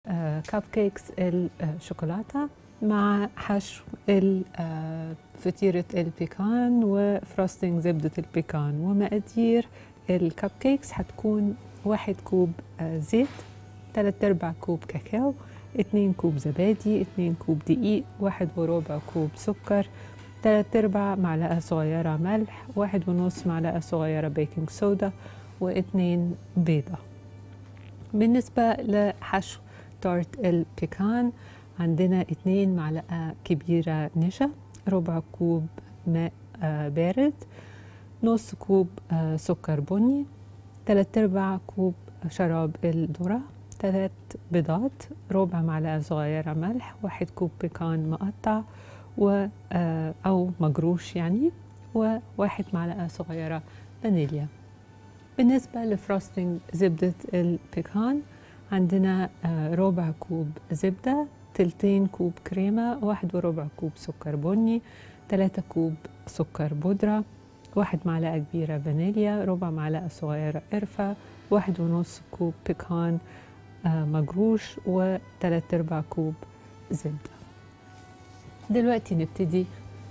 كاب كيكس الشوكولاتة مع حشو ال- آه، فطيرة البيكان وفروستنج زبدة البيكان ومقادير الكب كيكس هتكون واحد كوب آه، زيت تلات ارباع كوب كاكاو اتنين كوب زبادي اتنين كوب دقيق واحد وربع كوب سكر تلات ارباع معلقة صغيرة ملح واحد ونص معلقة صغيرة بيكنج صودا واتنين بيضة بالنسبة لحشو تورت البيكان عندنا اتنين معلقة كبيرة نشا ربع كوب ماء آه، بارد نص كوب آه، سكر بني تلات ارباع كوب شراب الذرة تلات بيضات ربع معلقة صغيرة ملح واحد كوب بيكان مقطع و آه، أو مجروش يعني وواحد معلقة صغيرة فانيليا بالنسبة لفروستنج زبدة البيكان عندنا آه، ربع كوب زبدة تلتين كوب كريمة واحد وربع كوب سكر بني تلاتة كوب سكر بودرة واحد معلقة كبيرة فانيليا ربع معلقة صغيرة قرفة واحد ونص كوب بيكان آه، مجروش وتلات ارباع كوب زبدة دلوقتي نبتدي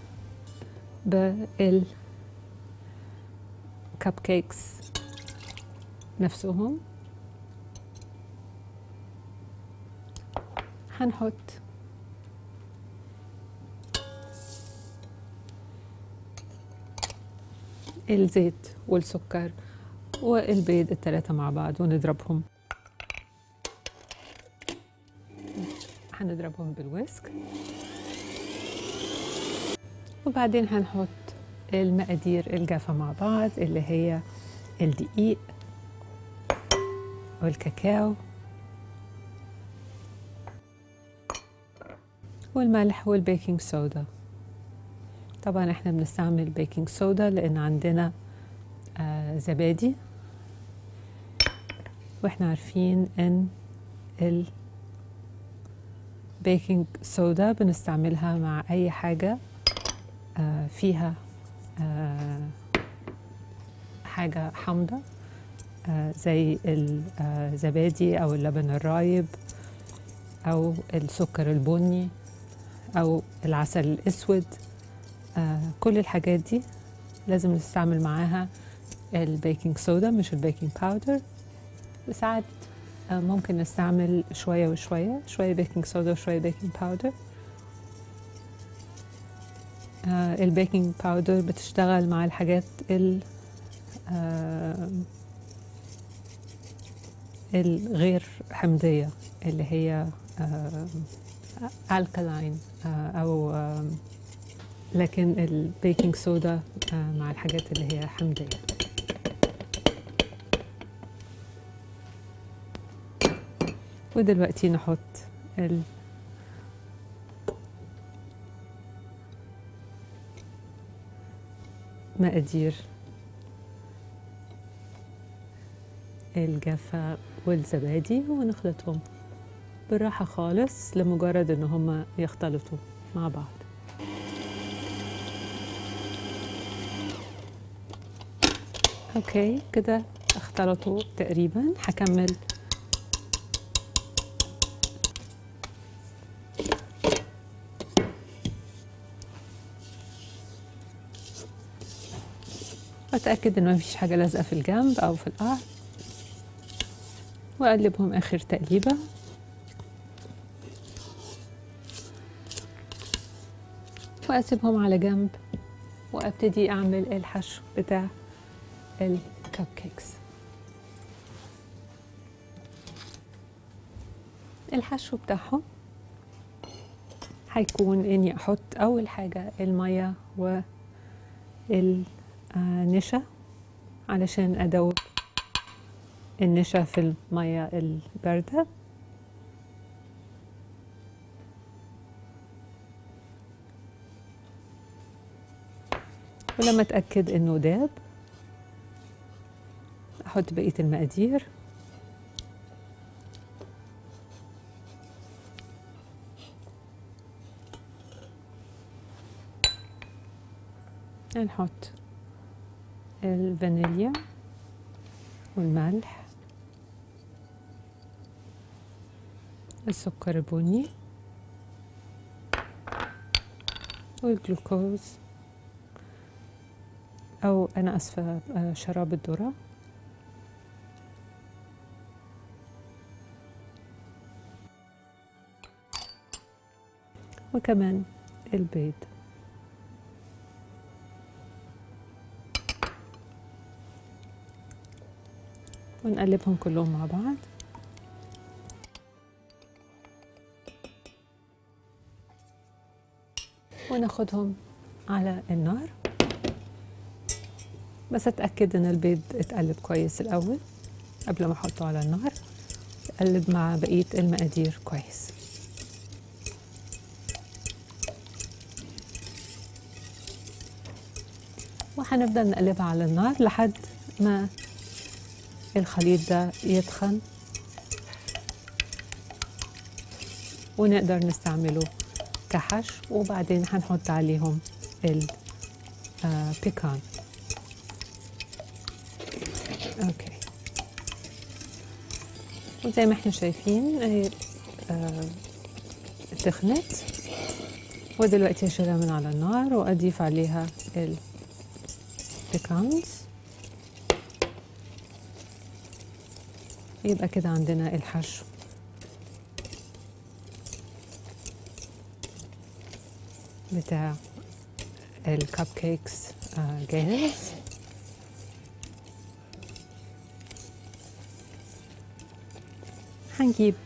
بالكب كيكس نفسهم هنحط الزيت والسكر والبيض التلاتة مع بعض ونضربهم هنضربهم بالويسك وبعدين هنحط المقادير الجافة مع بعض اللي هي الدقيق والكاكاو والملح والبيكنج صودا طبعا احنا بنستعمل بيكنج صودا لان عندنا آه زبادي واحنا عارفين ان البيكنج صودا بنستعملها مع اي حاجة آه فيها آه حاجة حامضة آه زي الزبادي او اللبن الرايب او السكر البني او العسل الاسود آه كل الحاجات دي لازم نستعمل معاها البيكنج صودا مش البيكنج باودر ساعات آه ممكن نستعمل شوية وشوية شوية بيكنج صودا وشوية بيكنج باودر آه البيكنج باودر بتشتغل مع الحاجات ال آه الغير حمضية اللي هي آه الكالاين او آه لكن البيكنج صودا آه مع الحاجات اللي هي حمضيه ودلوقتي نحط ال مقادير الجافة والزبادي ونخلطهم بالراحة خالص لمجرد ان هما يختلطوا مع بعض اوكي كده اختلطوا تقريبا هكمل اتاكد ان مفيش حاجه لازقه في الجنب او في القعر واقلبهم اخر تقليبه واسيبهم على جنب وابتدي اعمل الحشو بتاع الكب كيكس الحشو بتاعهم هيكون اني احط اول حاجه الميه والنشا علشان ادوب النشا في الميه البارده ولما اتاكد انه داب احط بقيه المقادير نحط الفانيليا والملح السكر البني والجلوكوز أو أنا أسفة آه، شراب الذرة وكمان البيض ونقلبهم كلهم مع بعض وناخدهم على النار بس اتاكد ان البيض اتقلب كويس الاول قبل ما احطه على النار اقلب مع بقيه المقادير كويس وهنبدا نقلبها على النار لحد ما الخليط ده يتخن ونقدر نستعمله كحشو وبعدين هنحط عليهم البيكان اوكي وزي ما احنا شايفين هي آه، تخنت ودلوقتي هشيلها من على النار واضيف عليها البيكانز يبقى كده عندنا الحشو بتاع الكب كيكس آه، جاهز هنجيب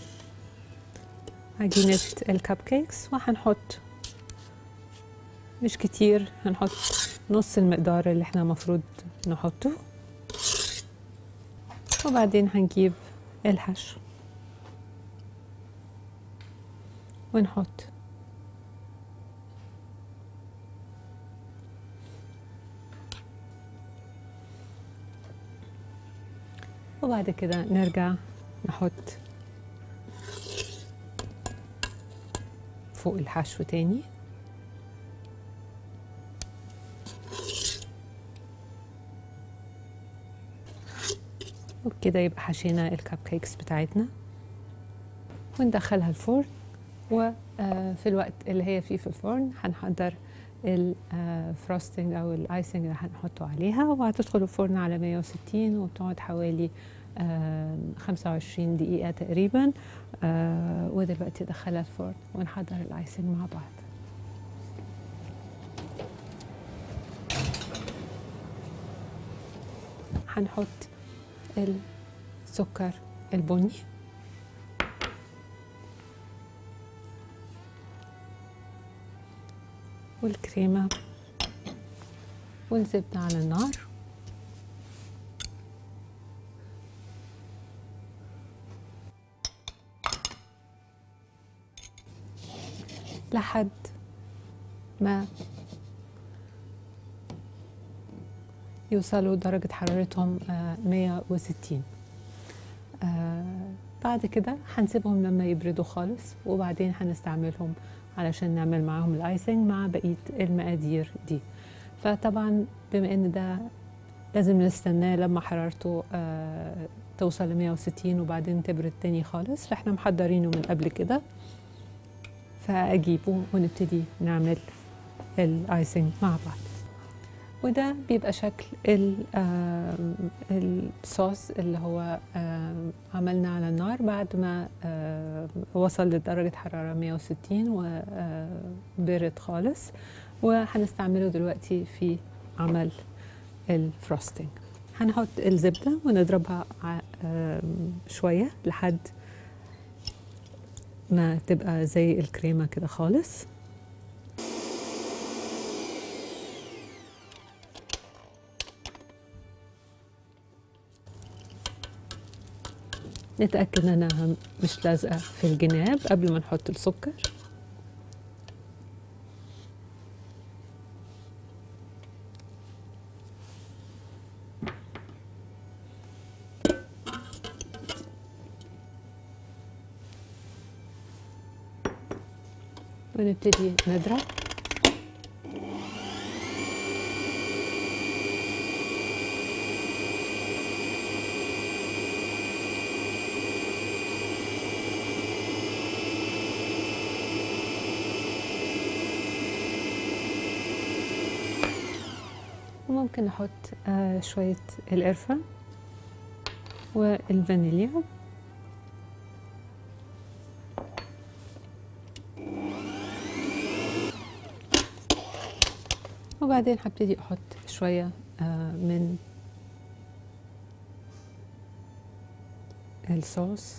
عجينة الكب كيكس وهنحط مش كتير هنحط نص المقدار اللي احنا مفروض نحطه وبعدين هنجيب الحشو ونحط وبعد كده نرجع نحط فوق الحشو تاني وبكده يبقى حشينا الكب كيكس بتاعتنا وندخلها الفرن وفي الوقت اللي هي فيه في الفرن هنحضر الفروستنج او الايسنج اللي هنحطه عليها وهتدخل الفرن على 160 وبتقعد حوالي آه، 25 دقيقة تقريبا آه، ودلوقتي دخلها الفرن ونحضر الايسنج مع بعض هنحط السكر البني والكريمة والزبدة على النار لحد ما يوصلوا درجة حرارتهم آه، 160 آه، بعد كده هنسيبهم لما يبردوا خالص وبعدين هنستعملهم علشان نعمل معاهم الايسنج مع بقية المقادير دي فطبعا بما ان ده لازم نستناه لما حرارته آه، توصل ل 160 وبعدين تبرد تاني خالص فاحنا محضرينه من قبل كده فاجيبه ونبتدي نعمل الايسنج مع بعض وده بيبقى شكل ال- آم، الصوص اللي هو آم، عملنا على النار بعد ما آم، وصل لدرجة حرارة 160 وبرد خالص وهنستعمله دلوقتي في عمل الفروستنج هنحط الزبدة ونضربها ع- آم، شوية لحد ما تبقى زي الكريمة كده خالص نتأكد انها مش لازقة في الجناب قبل ما نحط السكر ونبتدي نضرب ممكن نحط آه شوية القرفة والفانيليا وبعدين هبتدي احط شوية آه من الصوص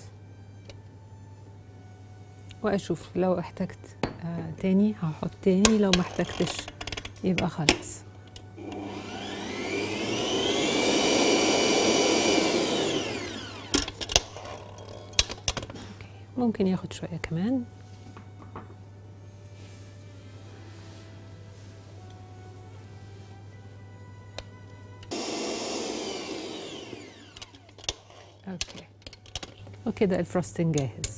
واشوف لو احتجت آه تاني هحط تاني لو ما احتجتش يبقى خلاص ممكن ياخد شوية كمان اوكي وكده الفروستنج جاهز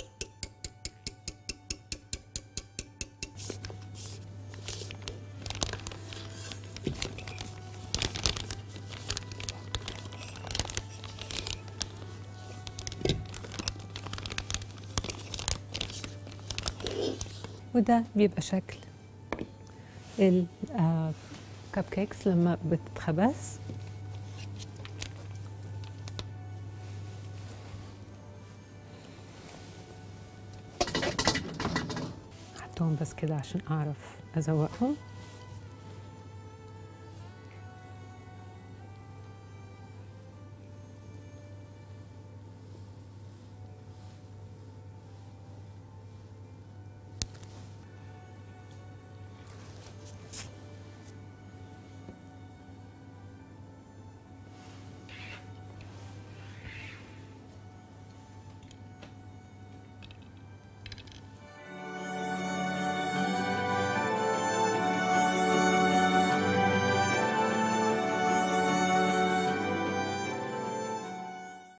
وده بيبقى شكل الكب كيكس لما بتتخبز حطهم بس كده عشان اعرف ازوقهم